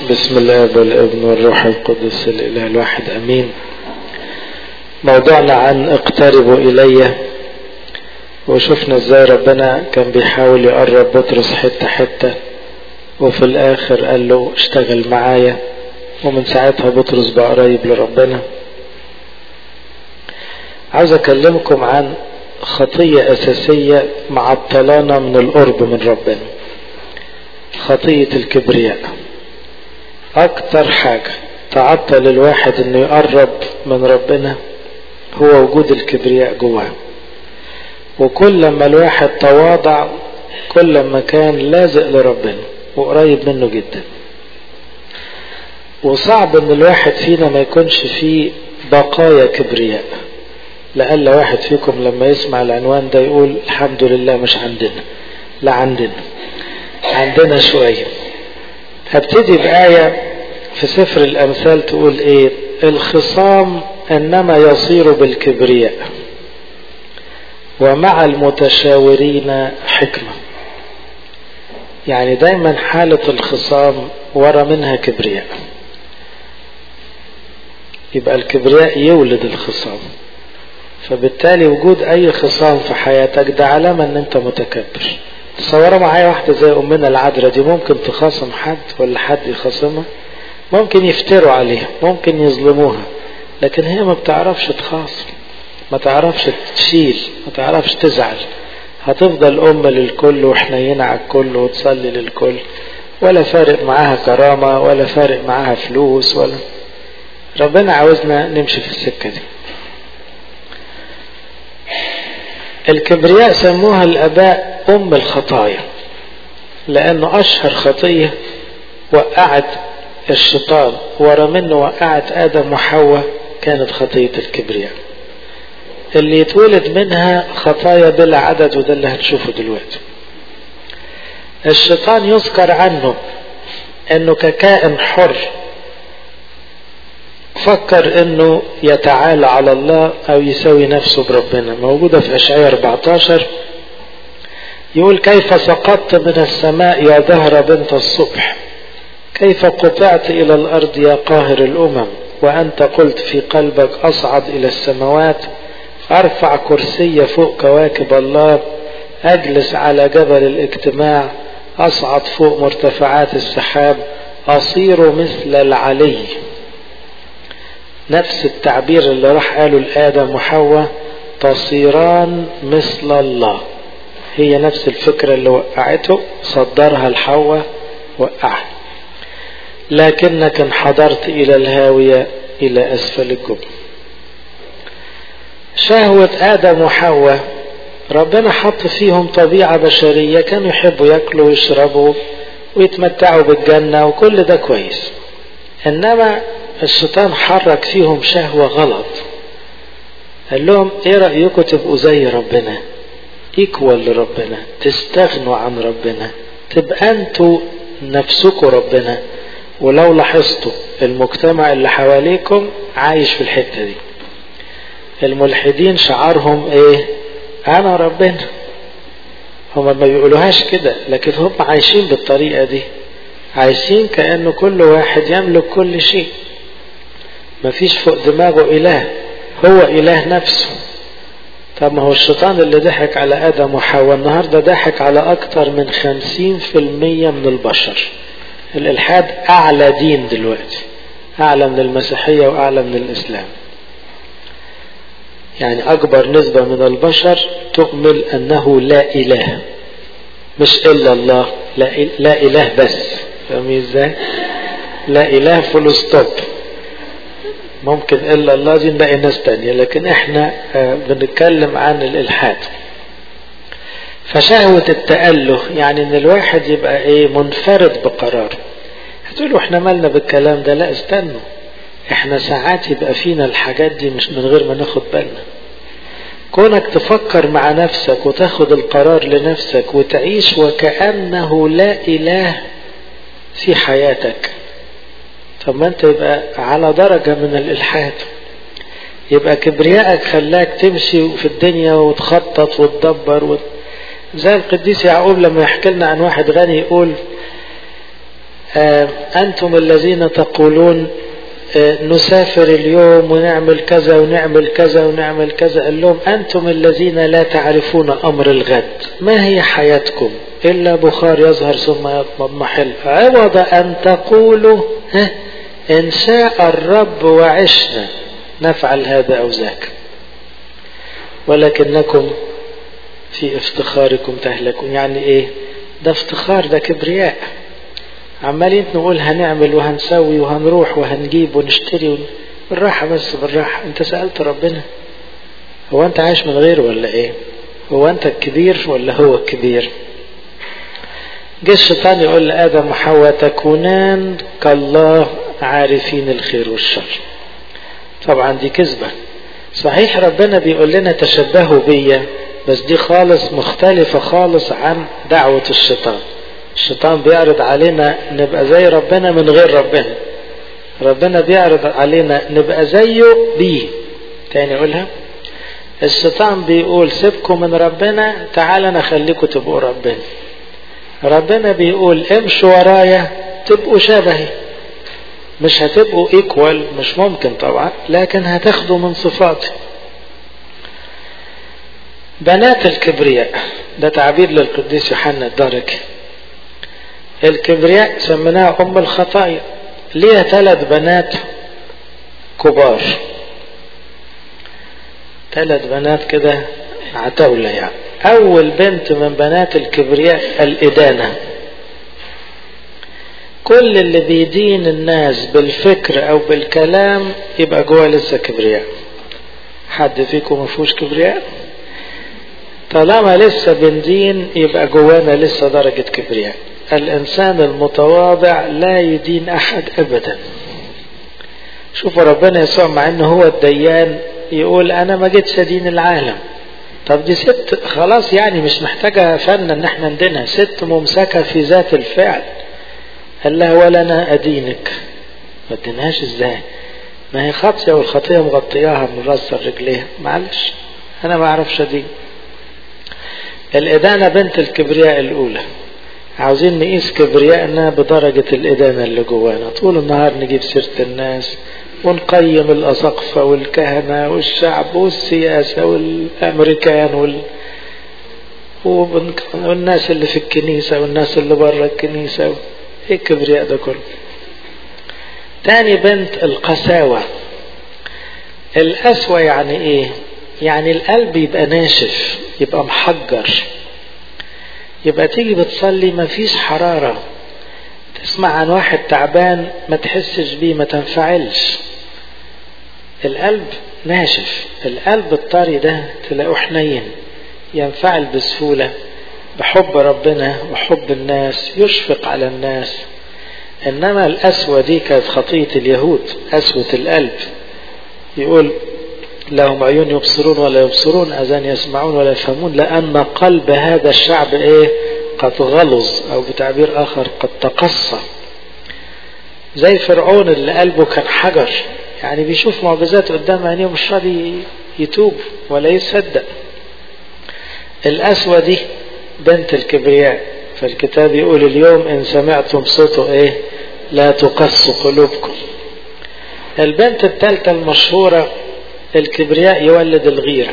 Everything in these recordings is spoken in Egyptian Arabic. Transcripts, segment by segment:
بسم الله والابن والروح القدس الاله الواحد امين موضوعنا عن اقتربوا الي وشفنا ازاي ربنا كان بيحاول يقرب بطرس حتة حتة وفي الاخر قال له اشتغل معايا ومن ساعتها بطرس بقى قريب لربنا عاوز اكلمكم عن خطية اساسية معطلانا من القرب من ربنا خطية الكبرياء اكتر حاجة تعطل الواحد انه يقرب من ربنا هو وجود الكبرياء جواه وكل ما الواحد تواضع كل ما كان لازق لربنا وقريب منه جدا وصعب ان الواحد فينا ما يكونش فيه بقايا كبرياء لألا واحد فيكم لما يسمع العنوان ده يقول الحمد لله مش عندنا لا عندنا عندنا شوية هبتدي بآية في سفر الأمثال تقول إيه الخصام إنما يصير بالكبرياء ومع المتشاورين حكمة يعني دايما حالة الخصام ورا منها كبرياء يبقى الكبرياء يولد الخصام فبالتالي وجود اي خصام في حياتك ده علامة ان انت متكبر تصوروا معايا واحدة زي امنا العذراء دي ممكن تخاصم حد ولا حد يخاصمها ممكن يفتروا عليها ممكن يظلموها لكن هي ما بتعرفش تخاصم ما تعرفش تشيل ما تعرفش تزعل هتفضل أم للكل وحنينة على الكل وتصلي للكل ولا فارق معاها كرامة ولا فارق معاها فلوس ولا ربنا عاوزنا نمشي في السكة دي الكبرياء سموها الآباء أم الخطايا لأنه أشهر خطية وقعت الشيطان ورا منه وقعت آدم وحواء كانت خطية الكبرياء اللي يتولد منها خطايا بلا عدد وده اللي هتشوفه دلوقتي الشيطان يذكر عنه انه ككائن حر فكر انه يتعالى على الله او يساوي نفسه بربنا موجودة في اشعياء 14 يقول كيف سقطت من السماء يا دهر بنت الصبح كيف قطعت الى الارض يا قاهر الامم وانت قلت في قلبك اصعد الى السماوات ارفع كرسي فوق كواكب الله اجلس على جبل الاجتماع اصعد فوق مرتفعات السحاب اصير مثل العلي نفس التعبير اللي راح قاله لآدم وحواء تصيران مثل الله هي نفس الفكرة اللي وقعته صدرها لحواء وقعها لكنك انحدرت إلى الهاوية إلى أسفل الجبل شهوة آدم وحواء ربنا حط فيهم طبيعة بشرية كانوا يحبوا ياكلوا ويشربوا ويتمتعوا بالجنة وكل ده كويس إنما الشيطان حرك فيهم شهوة غلط قال لهم ايه رأيكم تبقوا زي ربنا ايكوال لربنا تستغنوا عن ربنا تبقى انتوا نفسكم ربنا ولو لاحظتوا المجتمع اللي حواليكم عايش في الحتة دي الملحدين شعارهم ايه انا ربنا هما ما بيقولوهاش كده لكن هم عايشين بالطريقة دي عايشين كأنه كل واحد يملك كل شيء مفيش فوق دماغه إله هو إله نفسه طب ما هو الشيطان اللي ضحك على آدم وحواء النهاردة ضحك على أكتر من خمسين في المية من البشر الإلحاد أعلى دين دلوقتي أعلى من المسيحية وأعلى من الإسلام يعني أكبر نسبة من البشر تؤمن أنه لا إله مش إلا الله لا, لا إله بس فاهمين إزاي؟ لا إله فول ستوب ممكن إلا الله دي نلاقي ناس تانية لكن إحنا بنتكلم عن الإلحاد فشهوة التأله يعني إن الواحد يبقى إيه منفرد بقراره هتقولوا إحنا مالنا بالكلام ده لا استنوا إحنا ساعات يبقى فينا الحاجات دي مش من غير ما ناخد بالنا كونك تفكر مع نفسك وتاخد القرار لنفسك وتعيش وكأنه لا إله في حياتك طب ما انت يبقى على درجة من الإلحاد يبقى كبريائك خلاك تمشي في الدنيا وتخطط وتدبر وت... زي القديس يعقوب لما يحكي لنا عن واحد غني يقول أنتم الذين تقولون نسافر اليوم ونعمل كذا ونعمل كذا ونعمل كذا قال لهم أنتم الذين لا تعرفون أمر الغد ما هي حياتكم إلا بخار يظهر ثم يضمحل عوض أن تقولوا ها إن شاء الرب وعشنا نفعل هذا أو ذاك ولكنكم في افتخاركم تهلكون يعني ايه ده افتخار ده كبرياء عمالين نقول هنعمل وهنسوي وهنروح وهنجيب ونشتري بالراحة بس بالراحة انت سألت ربنا هو انت عايش من غيره ولا ايه هو انت الكبير ولا هو الكبير جه الشيطان يقول لآدم وحواء تكونان كالله عارفين الخير والشر طبعا دي كذبة صحيح ربنا بيقول لنا تشبهوا بيا بس دي خالص مختلفة خالص عن دعوة الشيطان الشيطان بيعرض علينا نبقى زي ربنا من غير ربنا ربنا بيعرض علينا نبقى زيه بيه تاني اقولها الشيطان بيقول سيبكم من ربنا تعال انا اخليكم تبقوا ربنا ربنا بيقول امشوا ورايا تبقوا شبهي مش هتبقوا ايكوال مش ممكن طبعا لكن هتاخدوا من صفاتي بنات الكبرياء ده تعبير للقديس يوحنا الدرجي الكبرياء سميناها ام الخطايا ليها ثلاث بنات كبار ثلاث بنات كده عتاولة يعني أول بنت من بنات الكبرياء الإدانة كل اللي بيدين الناس بالفكر أو بالكلام يبقى جوه لسه كبرياء حد فيكم مفهوش كبرياء طالما لسه بندين يبقى جوانا لسه درجة كبرياء الإنسان المتواضع لا يدين أحد أبدا شوفوا ربنا يسوع مع أنه هو الديان يقول أنا ما جيتش أدين العالم طب دي ست خلاص يعني مش محتاجة فن ان احنا ندينها ست ممسكة في ذات الفعل قال لها ولا انا ادينك ما ادينهاش ازاي ما هي خاطية والخطية مغطياها من راسها لرجليها معلش انا ما اعرفش ادين الادانة بنت الكبرياء الاولى عاوزين نقيس كبريائنا بدرجة الإدانة اللي جوانا طول النهار نجيب سيرة الناس ونقيم الأساقفة والكهنة والشعب والسياسة والأمريكان وال... والناس اللي في الكنيسة والناس اللي بره الكنيسة ايه الكبرياء ده كله تاني بنت القساوة القسوة يعني ايه يعني القلب يبقى ناشف يبقى محجر يبقى تيجي بتصلي مفيش حرارة تسمع عن واحد تعبان ما تحسش بيه ما تنفعلش القلب ناشف القلب الطري ده تلاقوه حنين ينفعل بسهولة بحب ربنا وحب الناس يشفق على الناس إنما القسوة دي كانت خطية اليهود قسوة القلب يقول لهم عيون يبصرون ولا يبصرون أذان يسمعون ولا يفهمون لأن قلب هذا الشعب إيه قد غلظ أو بتعبير آخر قد تقصى زي فرعون اللي قلبه كان حجر يعني بيشوف معجزات قدام عينيه مش راضي يتوب ولا يصدق القسوة دي بنت الكبرياء فالكتاب يقول اليوم إن سمعتم صوته إيه لا تقص قلوبكم البنت الثالثة المشهورة الكبرياء يولد الغيرة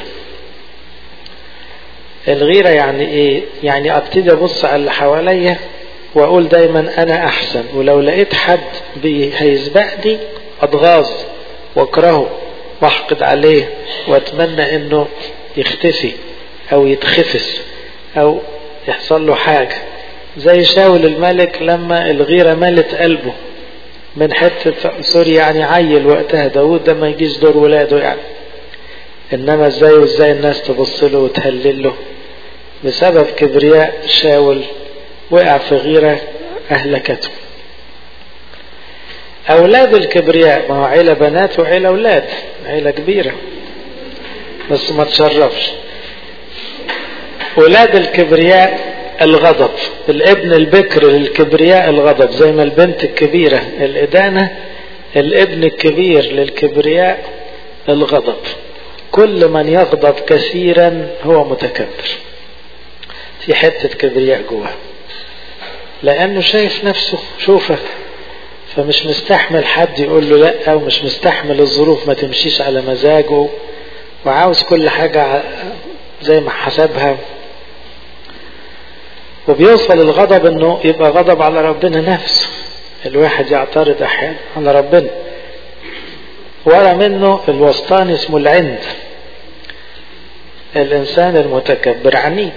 الغيرة يعني ايه يعني ابتدي ابص على اللي حواليا واقول دايما انا احسن ولو لقيت حد هيسبقني اتغاظ واكرهه واحقد عليه واتمنى انه يختفي او يتخفس او يحصل له حاجة زي شاول الملك لما الغيرة ملت قلبه من حتة سوري يعني عيل وقتها داود ده ما يجيش دور ولاده يعني انما ازاي وازاي الناس تبص له وتهلل له بسبب كبرياء شاول وقع في غيرة اهلكته اولاد الكبرياء ما هو عيلة بنات وعيلة اولاد عيلة كبيرة بس ما تشرفش اولاد الكبرياء الغضب الابن البكر للكبرياء الغضب زي ما البنت الكبيرة الإدانة الابن الكبير للكبرياء الغضب كل من يغضب كثيرا هو متكبر في حتة كبرياء جواه لأنه شايف نفسه شوفك فمش مستحمل حد يقول له لا ومش مستحمل الظروف ما تمشيش على مزاجه وعاوز كل حاجة زي ما حسبها وبيوصل الغضب انه يبقى غضب على ربنا نفسه الواحد يعترض احيانا على ربنا ورا منه الوسطاني اسمه العند الانسان المتكبر عنيد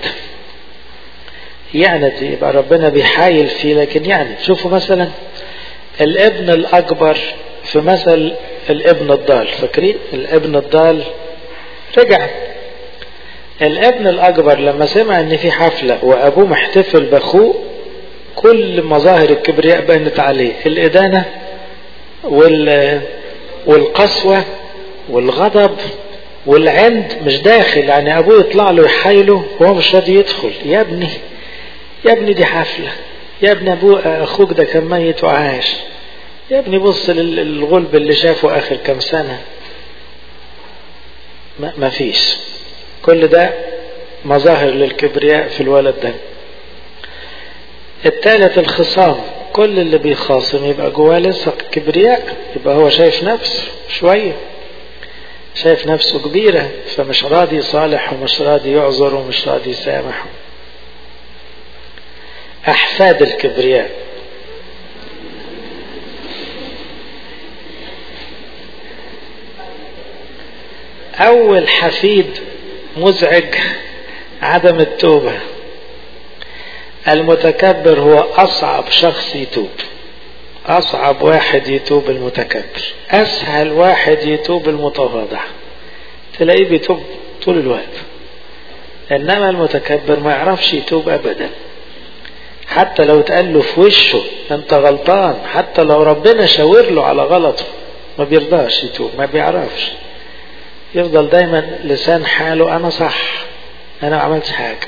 يعني يبقى ربنا بيحايل فيه لكن يعني شوفوا مثلا الابن الاكبر في مثل الابن الضال فاكرين الابن الضال رجع الابن الاكبر لما سمع ان في حفلة وابوه محتفل باخوه كل مظاهر الكبرياء بانت عليه الادانة وال والقسوة والغضب والعند مش داخل يعني ابوه يطلع له يحايله وهو مش راضي يدخل يا ابني يا ابني دي حفلة يا ابني ابوه اخوك ده كان ميت وعاش يا ابني بص للغلب اللي شافه اخر كام سنة ما فيش كل ده مظاهر للكبرياء في الولد ده الثالث الخصام كل اللي بيخاصم يبقى جواه لسه كبرياء يبقى هو شايف نفسه شوية شايف نفسه كبيرة فمش راضي يصالح ومش راضي يعذر ومش راضي يسامح أحفاد الكبرياء أول حفيد مزعج عدم التوبة المتكبر هو أصعب شخص يتوب أصعب واحد يتوب المتكبر أسهل واحد يتوب المتواضع تلاقيه بيتوب طول الوقت إنما المتكبر ما يعرفش يتوب أبدا حتى لو اتقال له في وشه أنت غلطان حتى لو ربنا شاور له على غلطه ما بيرضاش يتوب ما بيعرفش يفضل دايما لسان حاله أنا صح أنا ما عملتش حاجة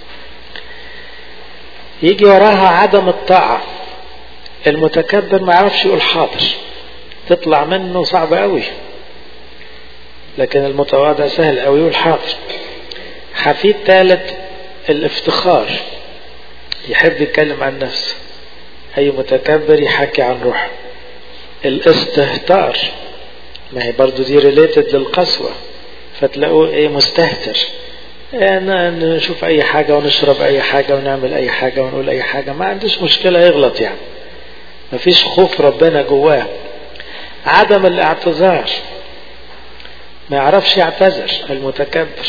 يجي وراها عدم الطاعة المتكبر ما يعرفش يقول حاضر تطلع منه صعب قوي لكن المتواضع سهل قوي يقول حاضر حفيد ثالث الافتخار يحب يتكلم عن نفسه أي متكبر يحكي عن روحه الاستهتار ما هي برضو دي ريليتد للقسوة فتلاقوه ايه مستهتر يعني نشوف اي حاجة ونشرب اي حاجة ونعمل اي حاجة ونقول اي حاجة ما عندوش مشكلة يغلط يعني ما فيش خوف ربنا جواه عدم الاعتذار ما يعرفش يعتذر المتكبر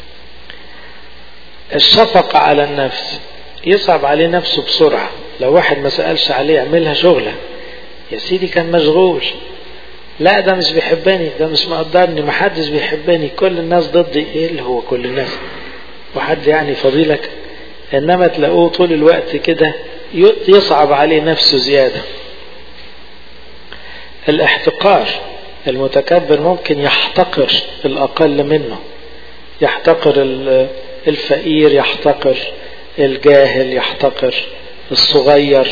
الشفقة على النفس يصعب عليه نفسه بسرعة لو واحد ما سألش عليه اعملها شغلة يا سيدي كان مشغول لا ده مش بيحبني ده مش مقدرني ما حدش بيحبني كل الناس ضدي ايه اللي هو كل الناس وحد يعني فضيلك انما تلاقوه طول الوقت كده يصعب عليه نفسه زيادة الاحتقار المتكبر ممكن يحتقر الأقل منه يحتقر الفقير يحتقر الجاهل يحتقر الصغير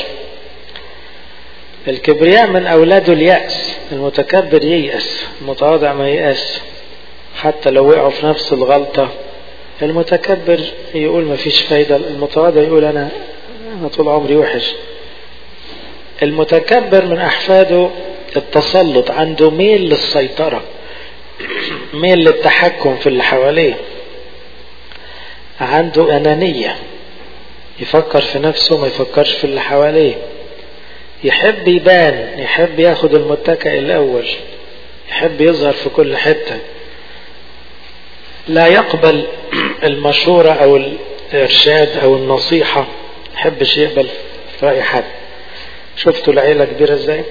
الكبرياء من أولاده اليأس المتكبر ييأس المتواضع ما ييأس حتى لو وقعوا في نفس الغلطة المتكبر يقول ما فيش فايدة المتواضع يقول أنا أنا طول عمري وحش المتكبر من أحفاده التسلط عنده ميل للسيطرة ميل للتحكم في اللي حواليه عنده أنانية يفكر في نفسه ما يفكرش في اللي حواليه يحب يبان يحب ياخد المتكئ الأول يحب يظهر في كل حتة لا يقبل المشورة أو الإرشاد أو النصيحة يحبش يقبل رأي حد شفتوا العيلة كبيرة ازاي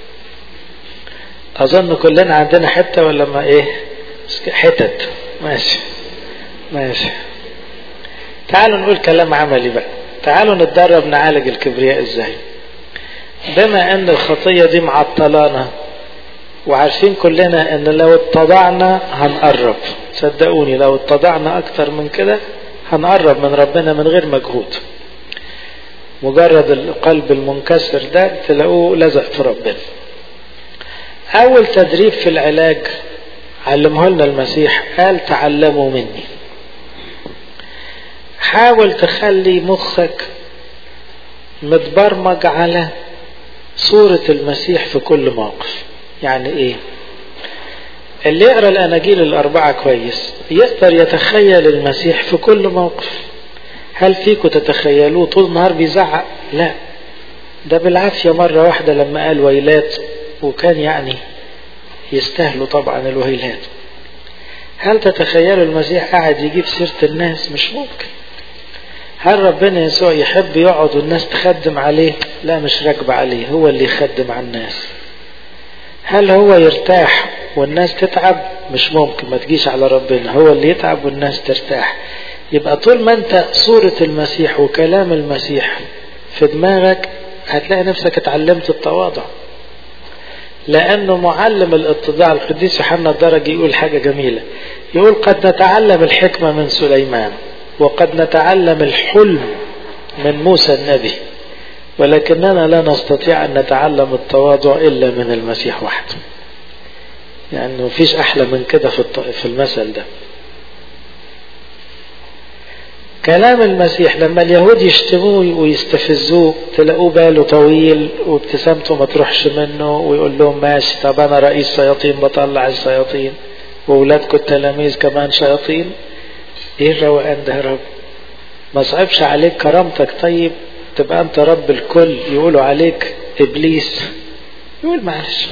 أظن كلنا عندنا حتة ولا ما إيه حتت ماشي ماشي تعالوا نقول كلام عملي بقى تعالوا نتدرب نعالج الكبرياء ازاي بما ان الخطية دي معطلانا وعارفين كلنا ان لو اتضعنا هنقرب صدقوني لو اتضعنا اكتر من كده هنقرب من ربنا من غير مجهود مجرد القلب المنكسر ده تلاقوه لزق في ربنا اول تدريب في العلاج علمه لنا المسيح قال تعلموا مني حاول تخلي مخك متبرمج على صورة المسيح في كل موقف يعني ايه اللي يقرا الاناجيل الاربعه كويس يقدر يتخيل المسيح في كل موقف هل فيكم تتخيلوه طول النهار بيزعق لا ده بالعافيه مره واحده لما قال ويلات وكان يعني يستاهلوا طبعا الويلات هل تتخيلوا المسيح قاعد يجيب سيره الناس مش ممكن هل ربنا يسوع يحب يقعد والناس تخدم عليه لا مش راكبه عليه هو اللي يخدم على الناس هل هو يرتاح والناس تتعب مش ممكن ما تجيش على ربنا هو اللي يتعب والناس ترتاح يبقى طول ما انت صورة المسيح وكلام المسيح في دماغك هتلاقي نفسك اتعلمت التواضع لأنه معلم الاتضاع القديس يوحنا الدرجي يقول حاجة جميلة يقول قد نتعلم الحكمة من سليمان وقد نتعلم الحلم من موسى النبي ولكننا لا نستطيع أن نتعلم التواضع إلا من المسيح وحده يعني مفيش أحلى من كده في المثل ده كلام المسيح لما اليهود يشتموه ويستفزوه تلاقوه باله طويل وابتسامته ما تروحش منه ويقول لهم ماشي طب انا رئيس شياطين بطلع الشياطين واولادكم التلاميذ كمان شياطين ايه الروقان ده يا رب ما صعبش عليك كرامتك طيب تبقى انت رب الكل يقولوا عليك ابليس يقول معلش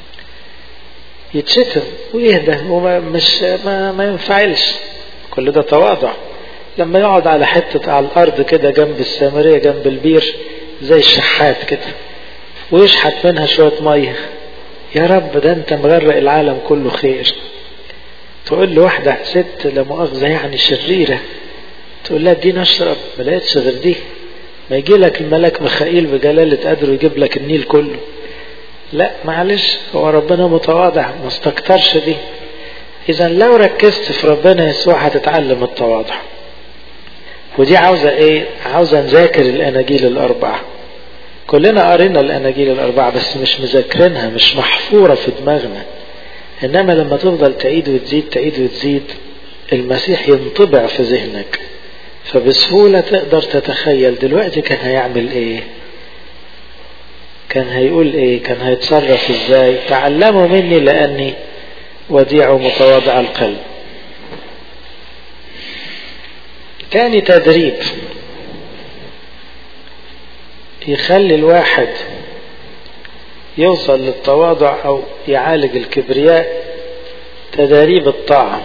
يتشتم ويهدى وما مش ما, ما ينفعلش كل ده تواضع لما يقعد على حتة على الأرض كده جنب السامرية جنب البير زي الشحات كده ويشحت منها شوية مية يا رب ده أنت مغرق العالم كله خير تقول له واحدة ست لا مؤاخذة يعني شريرة تقول لها اديني اشرب ما لقيتش غير دي ما يجي لك الملاك ميخائيل بجلالة قدره يجيب لك النيل كله لا معلش هو ربنا متواضع ما استكترش دي اذا لو ركزت في ربنا يسوع هتتعلم التواضع ودي عاوزة ايه عاوزة نذاكر الاناجيل الاربعة كلنا قرينا الاناجيل الاربعة بس مش مذاكرينها مش محفورة في دماغنا انما لما تفضل تعيد وتزيد تعيد وتزيد المسيح ينطبع في ذهنك فبسهولة تقدر تتخيل دلوقتي كان هيعمل ايه كان هيقول ايه كان هيتصرف ازاي تعلموا مني لاني وديع متواضع القلب تاني تدريب يخلي الواحد يوصل للتواضع او يعالج الكبرياء تدريب الطاعة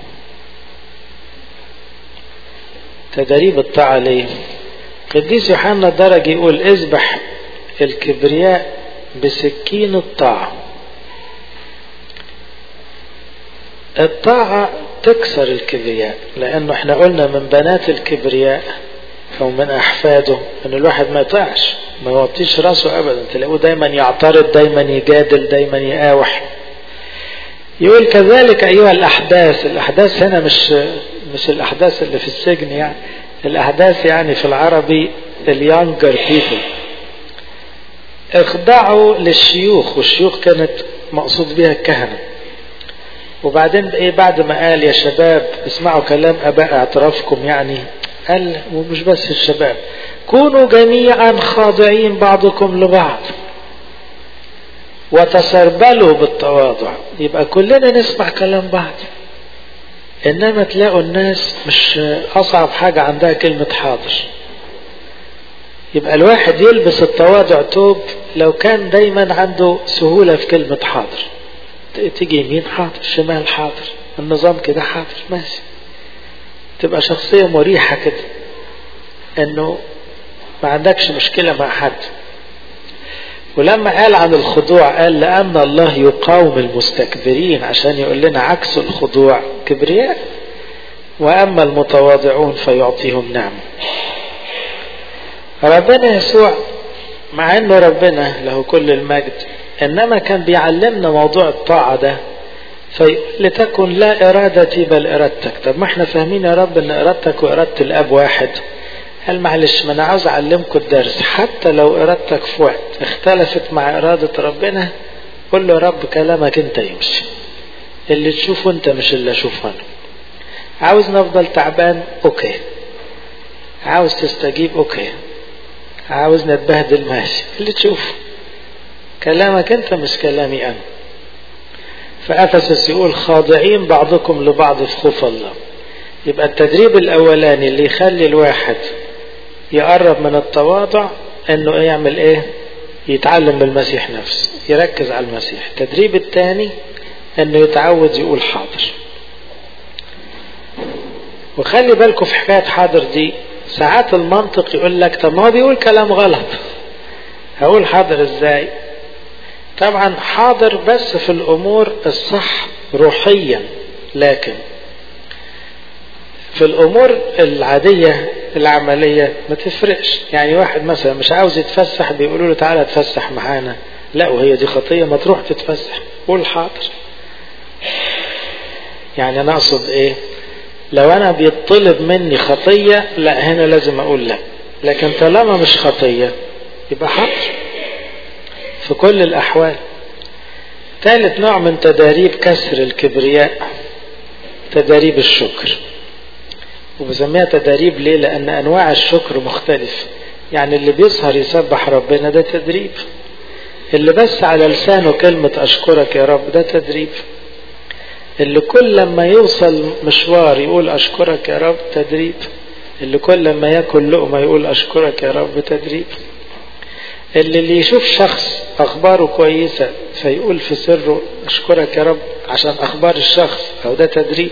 تدريب الطاعة ليه قديس يوحنا الدرج يقول اذبح الكبرياء بسكين الطاعة الطاعة تكسر الكبرياء لأنه احنا قلنا من بنات الكبرياء أو من أحفاده أن الواحد ما يطيعش ما يوطيش راسه أبدا تلاقوه دايما يعترض دايما يجادل دايما يقاوح يقول كذلك أيها الأحداث الأحداث هنا مش مش الأحداث اللي في السجن يعني الأحداث يعني في العربي اليانجر بيبل اخضعوا للشيوخ والشيوخ كانت مقصود بها الكهنة وبعدين ايه بعد ما قال يا شباب اسمعوا كلام اباء اعترافكم يعني قال ومش بس الشباب كونوا جميعا خاضعين بعضكم لبعض وتسربلوا بالتواضع يبقى كلنا نسمع كلام بعض انما تلاقوا الناس مش اصعب حاجة عندها كلمة حاضر يبقى الواحد يلبس التواضع توب لو كان دايما عنده سهولة في كلمة حاضر تيجي يمين حاضر شمال حاضر النظام كده حاضر ماشي تبقى شخصية مريحة كده انه ما عندكش مشكلة مع حد ولما قال عن الخضوع قال لأن الله يقاوم المستكبرين عشان يقول لنا عكس الخضوع كبرياء وأما المتواضعون فيعطيهم نعمة ربنا يسوع مع انه ربنا له كل المجد انما كان بيعلمنا موضوع الطاعة ده في لتكن لا ارادتي بل ارادتك طب ما احنا فاهمين يا رب ان ارادتك وارادة الاب واحد قال معلش ما انا عاوز اعلمكم الدرس حتى لو ارادتك في وقت اختلفت مع ارادة ربنا قول له يا رب كلامك انت يمشي اللي تشوفه انت مش اللي اشوفه انا عاوز نفضل تعبان اوكي عاوز تستجيب اوكي عاوزني اتبهدل ماشي اللي تشوفه كلامك انت مش كلامي انا فأفسس يقول خاضعين بعضكم لبعض في خوف الله يبقى التدريب الأولاني اللي يخلي الواحد يقرب من التواضع انه يعمل ايه يتعلم بالمسيح نفسه يركز على المسيح التدريب الثاني انه يتعود يقول حاضر وخلي بالكم في حكاية حاضر دي ساعات المنطق يقول لك طب ما هو بيقول كلام غلط هقول حاضر ازاي طبعا حاضر بس في الامور الصح روحيا لكن في الامور العادية العملية ما تفرقش يعني واحد مثلا مش عاوز يتفسح بيقولوا له تعالى اتفسح معانا لا وهي دي خطية ما تروح تتفسح قول حاضر يعني انا اقصد ايه لو انا بيطلب مني خطية لا هنا لازم اقول لا لكن طالما مش خطية يبقى حاضر في كل الاحوال ثالث نوع من تداريب كسر الكبرياء تداريب الشكر وبسميها تدريب ليه لان انواع الشكر مختلفة يعني اللي بيسهر يسبح ربنا ده تدريب اللي بس على لسانه كلمة اشكرك يا رب ده تدريب اللي كل لما يوصل مشوار يقول اشكرك يا رب تدريب اللي كل لما ياكل لقمة يقول اشكرك يا رب تدريب اللي اللي يشوف شخص اخباره كويسة فيقول في سره اشكرك يا رب عشان اخبار الشخص او ده تدريب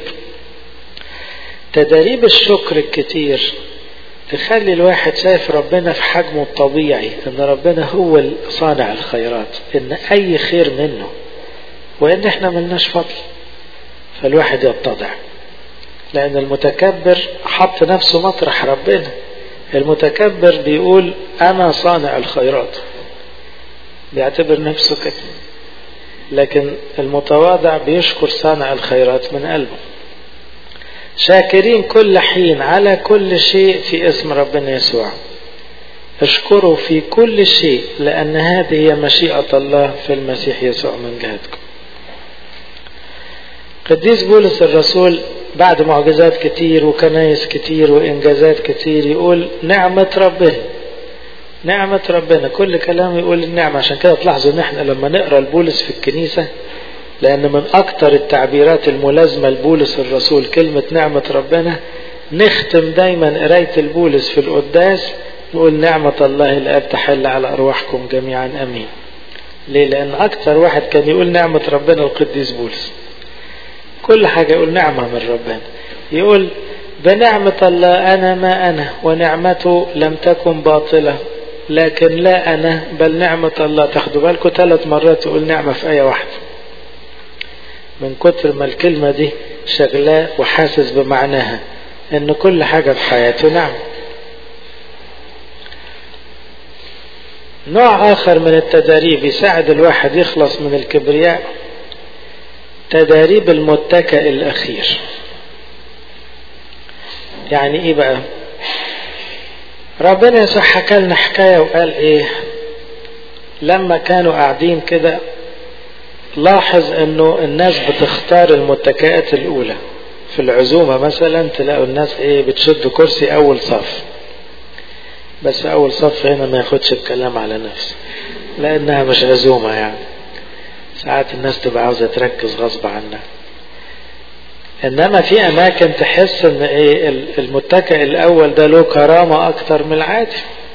تدريب الشكر الكتير تخلي الواحد شايف ربنا في حجمه الطبيعي ان ربنا هو صانع الخيرات ان اي خير منه وان احنا ملناش فضل فالواحد يتضع لان المتكبر حط نفسه مطرح ربنا المتكبر بيقول انا صانع الخيرات بيعتبر نفسه كده لكن المتواضع بيشكر صانع الخيرات من قلبه شاكرين كل حين على كل شيء في اسم ربنا يسوع اشكروا في كل شيء لأن هذه هي مشيئة الله في المسيح يسوع من جهتكم قديس بولس الرسول بعد معجزات كتير وكنايس كتير وإنجازات كتير يقول نعمة ربنا نعمة ربنا كل كلام يقول النعمة عشان كده تلاحظوا ان احنا لما نقرأ البولس في الكنيسة لأن من أكثر التعبيرات الملازمة لبولس الرسول كلمة نعمة ربنا نختم دايما قراية البولس في القداس نقول نعمة الله الآب تحل على أرواحكم جميعا أمين ليه لأن أكثر واحد كان يقول نعمة ربنا القديس بولس كل حاجة يقول نعمة من ربنا يقول بنعمة الله أنا ما أنا ونعمته لم تكن باطلة لكن لا أنا بل نعمة الله تاخدوا بالكم ثلاث مرات يقول نعمة في آية واحدة من كتر ما الكلمة دي شغلاه وحاسس بمعناها ان كل حاجة في حياته نعم نوع اخر من التداريب يساعد الواحد يخلص من الكبرياء تداريب المتكئ الاخير يعني ايه بقى ربنا يسوع حكى لنا حكاية وقال ايه لما كانوا قاعدين كده لاحظ انه الناس بتختار المتكئات الاولى في العزومة مثلا تلاقوا الناس ايه بتشد كرسي اول صف بس اول صف هنا ما ياخدش الكلام على نفسه لانها مش عزومة يعني ساعات الناس تبقى عاوزة تركز غصب عنها انما في اماكن تحس ان ايه المتكئ الاول ده له كرامة اكتر من العادي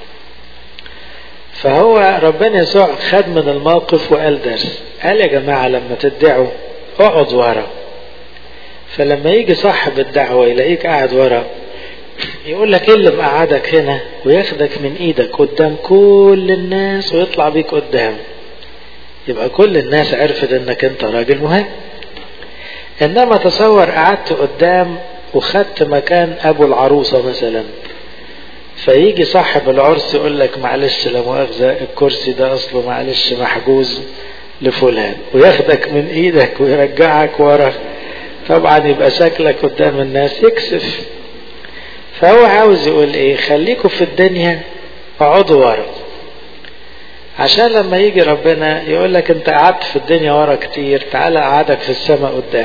فهو ربنا يسوع خد من الموقف وقال درس قال يا جماعة لما تدعوا اقعد ورا فلما يجي صاحب الدعوة يلاقيك قاعد ورا يقول لك ايه اللي مقعدك هنا وياخدك من ايدك قدام كل الناس ويطلع بيك قدام يبقى كل الناس عرفت انك انت راجل مهم انما تصور قعدت قدام وخدت مكان ابو العروسة مثلا فيجي صاحب العرس يقول لك معلش لا مؤاخذة الكرسي ده اصله معلش محجوز لفلان وياخدك من ايدك ويرجعك ورا طبعا يبقى شكلك قدام الناس يكسف فهو عاوز يقول ايه خليكوا في الدنيا اقعدوا ورا عشان لما يجي ربنا يقول لك انت قعدت في الدنيا ورا كتير تعالى قعدك في السماء قدام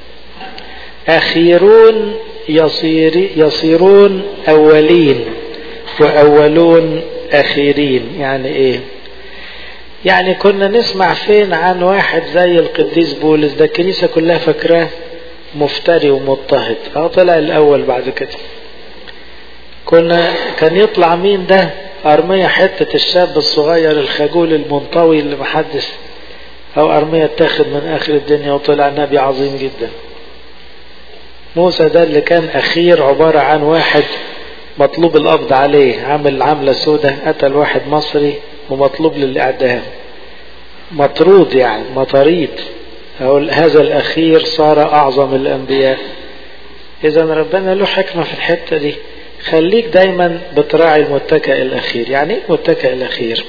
اخيرون يصير يصيرون اولين واولون الأخيرين يعني إيه يعني كنا نسمع فين عن واحد زي القديس بولس ده الكنيسة كلها فاكراه مفتري ومضطهد اه طلع الأول بعد كده كنا كان يطلع مين ده أرمية حتة الشاب الصغير الخجول المنطوي اللي محدش أو أرمية اتاخد من آخر الدنيا وطلع نبي عظيم جدا موسى ده اللي كان أخير عبارة عن واحد مطلوب القبض عليه عامل عملة سودة قتل واحد مصري ومطلوب للإعدام مطرود يعني مطاريد أقول هذا الأخير صار أعظم الأنبياء إذا ربنا له حكمة في الحتة دي خليك دايما بتراعي المتكئ الأخير يعني إيه المتكئ الأخير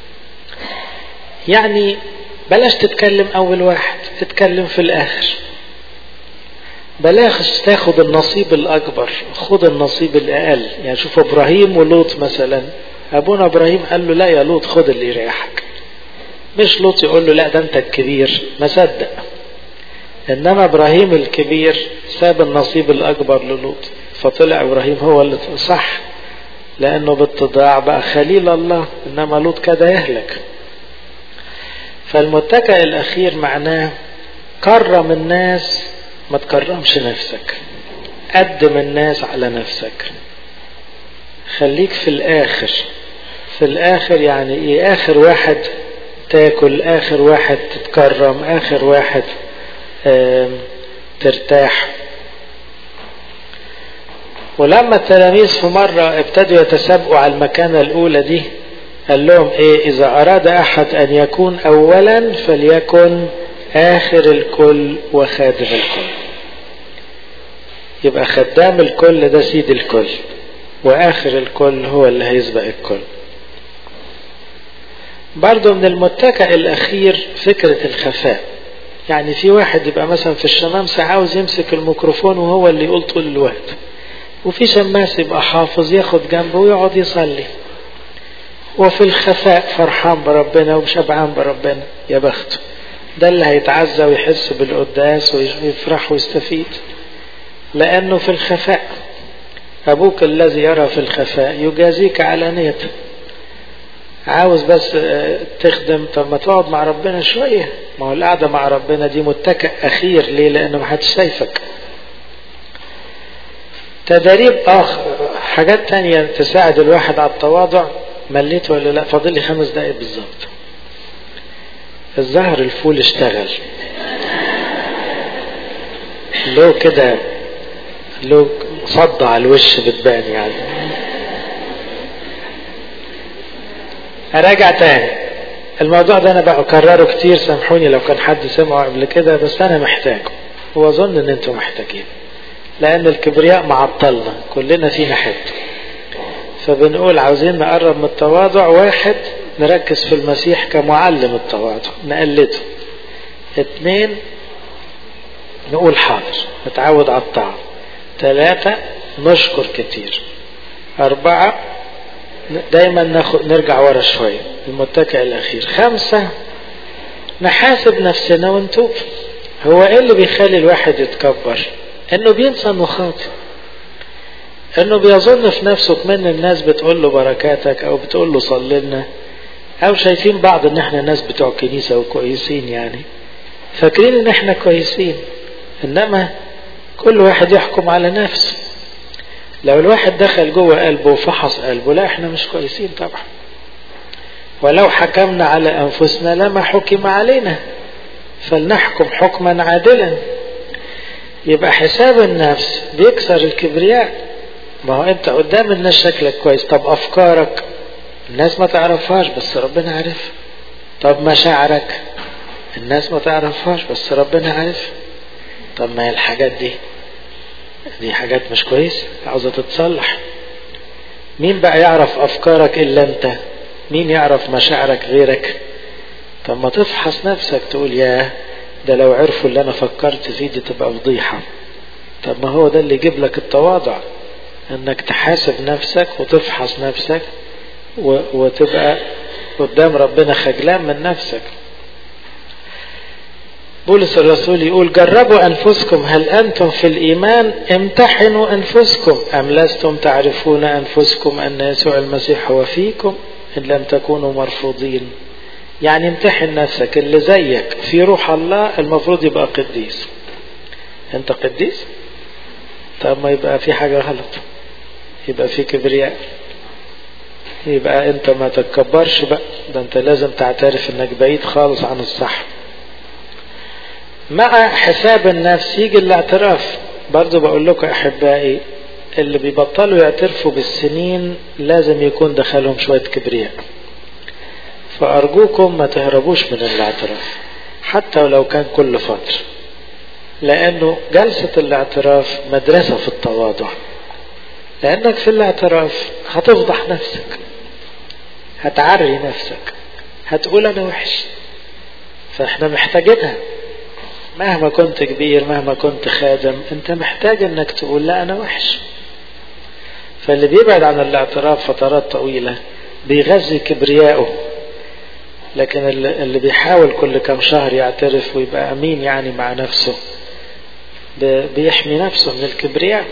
يعني بلاش تتكلم أول واحد اتكلم في الآخر بلاش تاخد النصيب الأكبر خد النصيب الأقل يعني شوف إبراهيم ولوط مثلا أبونا إبراهيم قال له لا يا لوط خد اللي يريحك مش لوط يقول له لا ده أنت الكبير ما صدق إنما إبراهيم الكبير ساب النصيب الأكبر للوط فطلع إبراهيم هو اللي صح لأنه بالتضاع بقى خليل الله إنما لوط كده يهلك فالمتكئ الأخير معناه كرم الناس ما تكرمش نفسك قدم الناس على نفسك خليك في الآخر في الآخر يعني إيه آخر واحد تاكل آخر واحد تتكرم آخر واحد ترتاح ولما التلاميذ في مرة ابتدوا يتسابقوا على المكانة الأولى دي قال لهم إيه إذا أراد أحد أن يكون أولا فليكن آخر الكل وخادم الكل يبقى خدام الكل ده سيد الكل وآخر الكل هو اللي هيسبق الكل برضو من المتكئ الأخير فكرة الخفاء يعني في واحد يبقى مثلا في الشمامسة عاوز يمسك الميكروفون وهو اللي يقول طول الوقت وفي شماس يبقى حافظ ياخد جنبه ويقعد يصلي وفي الخفاء فرحان بربنا وشبعان بربنا يا بخته ده اللي هيتعزى ويحس بالقداس ويفرح ويستفيد لأنه في الخفاء أبوك الذي يرى في الخفاء يجازيك علانية عاوز بس تخدم طب ما تقعد مع ربنا شوية ما هو القعدة مع ربنا دي متكئ أخير ليه لأنه ما حدش شايفك تدريب آخر حاجات تانية تساعد الواحد على التواضع مليت ولا لا فاضل لي خمس دقايق بالظبط الظهر الفول اشتغل له كده له صد على الوش بتبان يعني اراجع تاني الموضوع ده انا بقى اكرره كتير سامحوني لو كان حد سمعه قبل كده بس انا محتاجه واظن ان انتم محتاجين لان الكبرياء معطلنا كلنا فينا حته فبنقول عاوزين نقرب من التواضع واحد نركز في المسيح كمعلم التواضع نقلده اثنين نقول حاضر نتعود على الطاعة ثلاثة نشكر كتير أربعة دايما ناخد نرجع ورا شوية المتكئ الأخير خمسة نحاسب نفسنا ونتوب هو ايه اللي بيخلي الواحد يتكبر انه بينسى انه خاطئ انه بيظن في نفسه من الناس بتقول له بركاتك او بتقول له صلي لنا او شايفين بعض ان احنا ناس بتوع كنيسة وكويسين يعني فاكرين ان احنا كويسين انما كل واحد يحكم على نفسه لو الواحد دخل جوه قلبه وفحص قلبه لا احنا مش كويسين طبعا ولو حكمنا على انفسنا لما حكم علينا فلنحكم حكما عادلا يبقى حساب النفس بيكسر الكبرياء ما هو انت قدام الناس شكلك كويس طب افكارك الناس ما تعرفهاش بس ربنا عارف طب مشاعرك الناس ما تعرفهاش بس ربنا عارف طب ما هي الحاجات دي دي حاجات مش كويسة عاوزة تتصلح مين بقى يعرف أفكارك إلا أنت مين يعرف مشاعرك غيرك طب ما تفحص نفسك تقول ياه ده لو عرفوا اللي أنا فكرت فيه دي تبقى فضيحة طب ما هو ده اللي يجيب لك التواضع انك تحاسب نفسك وتفحص نفسك و... وتبقى قدام ربنا خجلان من نفسك بولس الرسول يقول جربوا أنفسكم هل أنتم في الإيمان امتحنوا أنفسكم أم لستم تعرفون أنفسكم أن يسوع المسيح هو فيكم إن لم تكونوا مرفوضين يعني امتحن نفسك اللي زيك في روح الله المفروض يبقى قديس انت قديس طب ما يبقى في حاجة غلط يبقى في كبرياء يبقى انت ما تتكبرش بقى ده انت لازم تعترف انك بعيد خالص عن الصح مع حساب النفس يجي الاعتراف برضو بقول لكم احبائي اللي بيبطلوا يعترفوا بالسنين لازم يكون دخلهم شوية كبرياء فأرجوكم ما تهربوش من الاعتراف حتى ولو كان كل فترة لأنه جلسة الاعتراف مدرسة في التواضع لأنك في الاعتراف هتفضح نفسك هتعري نفسك هتقول أنا وحش فإحنا محتاجينها مهما كنت كبير مهما كنت خادم أنت محتاج أنك تقول لا أنا وحش فاللي بيبعد عن الاعتراف فترات طويلة بيغذي كبرياءه لكن اللي بيحاول كل كم شهر يعترف ويبقى أمين يعني مع نفسه بيحمي نفسه من الكبرياء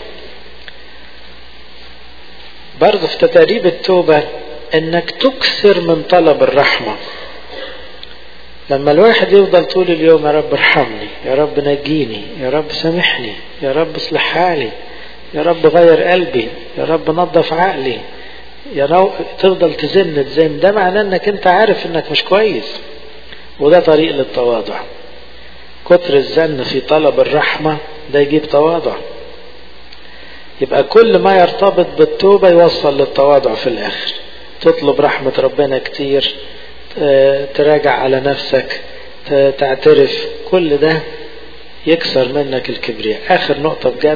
برضه في تدريب التوبة انك تكثر من طلب الرحمة لما الواحد يفضل طول اليوم يا رب ارحمني يا رب نجيني يا رب سامحني يا رب اصلح حالي يا رب غير قلبي يا رب نظف عقلي يا رب تفضل تزن تزن ده معناه انك انت عارف انك مش كويس وده طريق للتواضع كتر الزن في طلب الرحمة ده يجيب تواضع يبقى كل ما يرتبط بالتوبة يوصل للتواضع في الآخر تطلب رحمة ربنا كتير تراجع على نفسك تعترف كل ده يكسر منك الكبرياء آخر نقطة بجد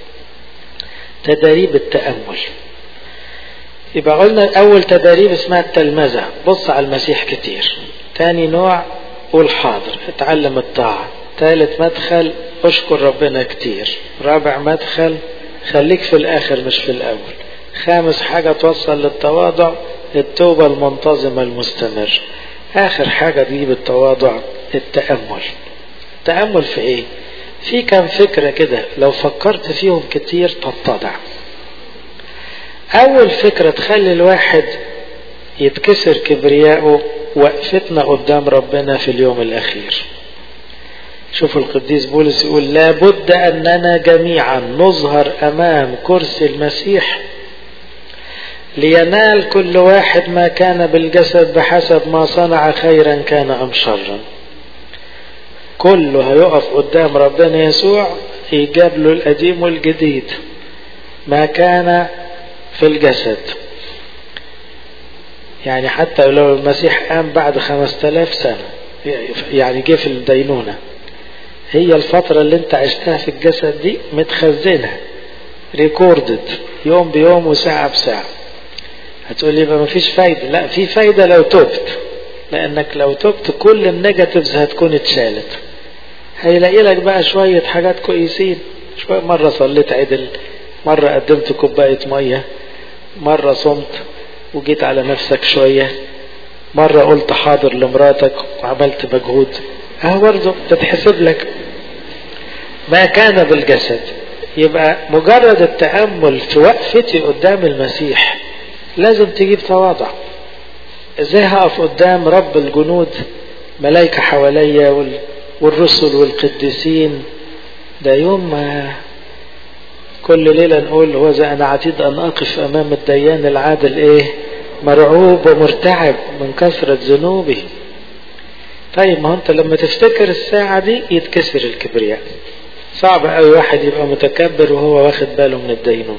تدريب التأمل يبقى قلنا أول تدريب اسمها التلمذة بص على المسيح كتير تاني نوع قول حاضر اتعلم الطاعة ثالث مدخل اشكر ربنا كتير رابع مدخل خليك في الاخر مش في الاول خامس حاجة توصل للتواضع التوبة المنتظمة المستمر اخر حاجة تجيب التواضع التأمل التأمل في ايه في كم فكرة كده لو فكرت فيهم كتير تتضع اول فكرة تخلي الواحد يتكسر كبرياءه وقفتنا قدام ربنا في اليوم الاخير شوفوا القديس بولس يقول لابد أننا جميعا نظهر أمام كرسي المسيح لينال كل واحد ما كان بالجسد بحسب ما صنع خيرا كان أم شرا كله هيقف قدام ربنا يسوع يجاب له القديم والجديد ما كان في الجسد يعني حتى لو المسيح قام بعد خمسة آلاف سنة يعني جه في الدينونة هي الفترة اللي انت عشتها في الجسد دي متخزنة ريكوردد يوم بيوم وساعة بساعة هتقول لي ما فيش فايدة لا في فايدة لو تبت لانك لو تبت كل النيجاتيفز هتكون اتشالت هيلاقي لك بقى شوية حاجات كويسين شوية مرة صليت عدل مرة قدمت كوباية مية مرة صمت وجيت على نفسك شوية مرة قلت حاضر لمراتك وعملت مجهود اهو برضه تتحسب لك ما كان بالجسد يبقى مجرد التأمل في وقفتي قدام المسيح لازم تجيب تواضع ازاي هقف قدام رب الجنود ملايكة حواليا والرسل والقديسين ده يوم ما كل ليلة نقول هو زي أنا عتيد أن أقف أمام الديان العادل إيه مرعوب ومرتعب من كثرة ذنوبي طيب ما هو انت لما تفتكر الساعة دي يتكسر الكبرياء صعب قوي واحد يبقى متكبر وهو واخد باله من الدينون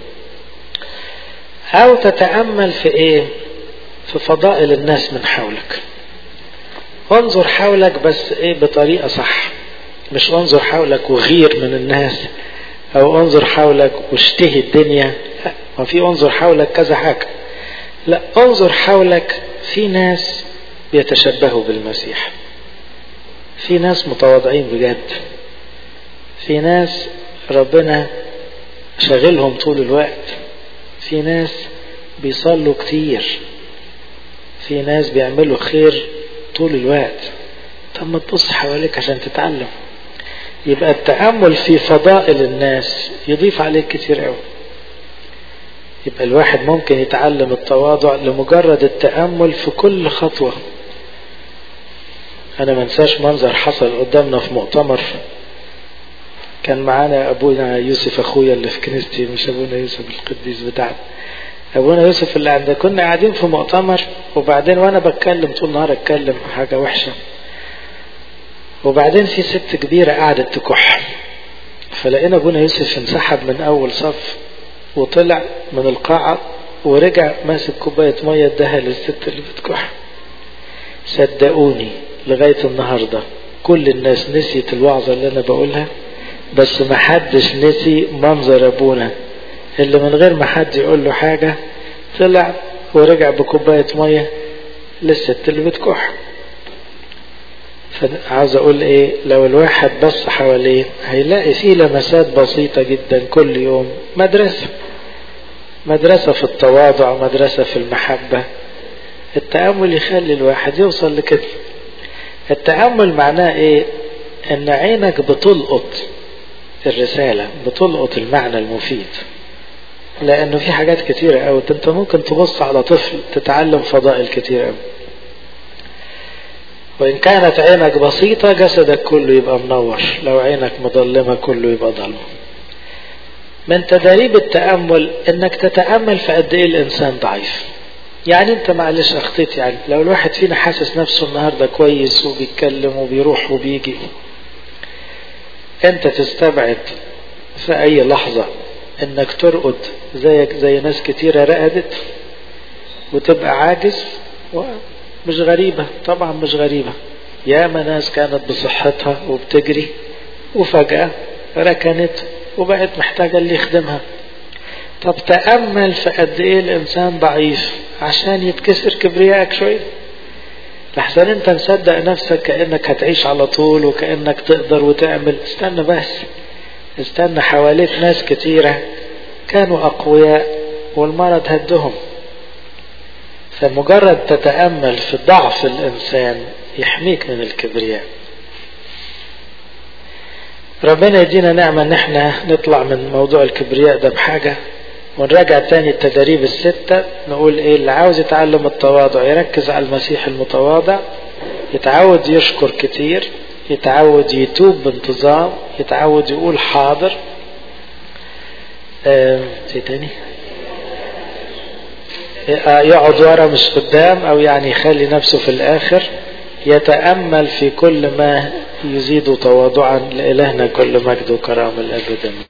او تتأمل في ايه في فضائل الناس من حولك انظر حولك بس ايه بطريقة صح مش انظر حولك وغير من الناس او انظر حولك واشتهي الدنيا لا ما في انظر حولك كذا حاجة لا انظر حولك في ناس بيتشبهوا بالمسيح في ناس متواضعين بجد في ناس ربنا شغلهم طول الوقت في ناس بيصلوا كتير في ناس بيعملوا خير طول الوقت طب ما تبص حواليك عشان تتعلم يبقى التأمل في فضائل الناس يضيف عليك كتير قوي يبقى الواحد ممكن يتعلم التواضع لمجرد التأمل في كل خطوة أنا منساش منظر حصل قدامنا في مؤتمر كان معانا أبونا يوسف أخويا اللي في كنيستي مش أبونا يوسف القديس بتاعنا أبونا يوسف اللي عندنا كنا قاعدين في مؤتمر وبعدين وأنا بتكلم طول النهار أتكلم حاجة وحشة وبعدين في ست كبيرة قعدت تكح فلقينا أبونا يوسف انسحب من أول صف وطلع من القاعة ورجع ماسك كوباية مية اداها للست اللي بتكح صدقوني لغاية النهاردة كل الناس نسيت الوعظة اللي أنا بقولها بس ما حدش نسي منظر أبونا اللي من غير ما حد يقول له حاجة طلع ورجع بكوباية مية للست اللي بتكح فعاوز اقول ايه لو الواحد بص حواليه هيلاقي فيه لمسات بسيطة جدا كل يوم مدرسة مدرسة في التواضع مدرسة في المحبة التأمل يخلي الواحد يوصل لكده التأمل معناه ايه ان عينك بتلقط الرسالة بتلقط المعنى المفيد لانه في حاجات كتيرة قوي انت ممكن تبص على طفل تتعلم فضائل كتير قوي وإن كانت عينك بسيطة جسدك كله يبقى منور لو عينك مظلمة كله يبقى ضلمة من تدريب التأمل انك تتأمل في قد ايه الانسان ضعيف يعني انت معلش اخطيت يعني لو الواحد فينا حاسس نفسه النهاردة كويس وبيتكلم وبيروح وبيجي انت تستبعد في اي لحظة انك ترقد زيك زي ناس كتيرة رقدت وتبقى عاجز مش غريبة طبعا مش غريبة ياما ناس كانت بصحتها وبتجري وفجأة ركنت وبقت محتاجة اللي يخدمها طب تأمل في قد ايه الانسان ضعيف عشان يتكسر كبريائك شوية لحسن انت مصدق نفسك كأنك هتعيش على طول وكأنك تقدر وتعمل استنى بس استنى حواليك ناس كتيرة كانوا أقوياء والمرض هدهم فمجرد تتأمل في ضعف الإنسان يحميك من الكبرياء ربنا يدينا نعمة ان احنا نطلع من موضوع الكبرياء ده بحاجة ونراجع تاني التدريب الستة نقول ايه اللي عاوز يتعلم التواضع يركز على المسيح المتواضع يتعود يشكر كتير يتعود يتوب بانتظام يتعود يقول حاضر اه تاني يقعد ورا مش قدام او يعني يخلي نفسه في الاخر يتأمل في كل ما يزيد تواضعا لإلهنا كل مجد وكرامة الأبد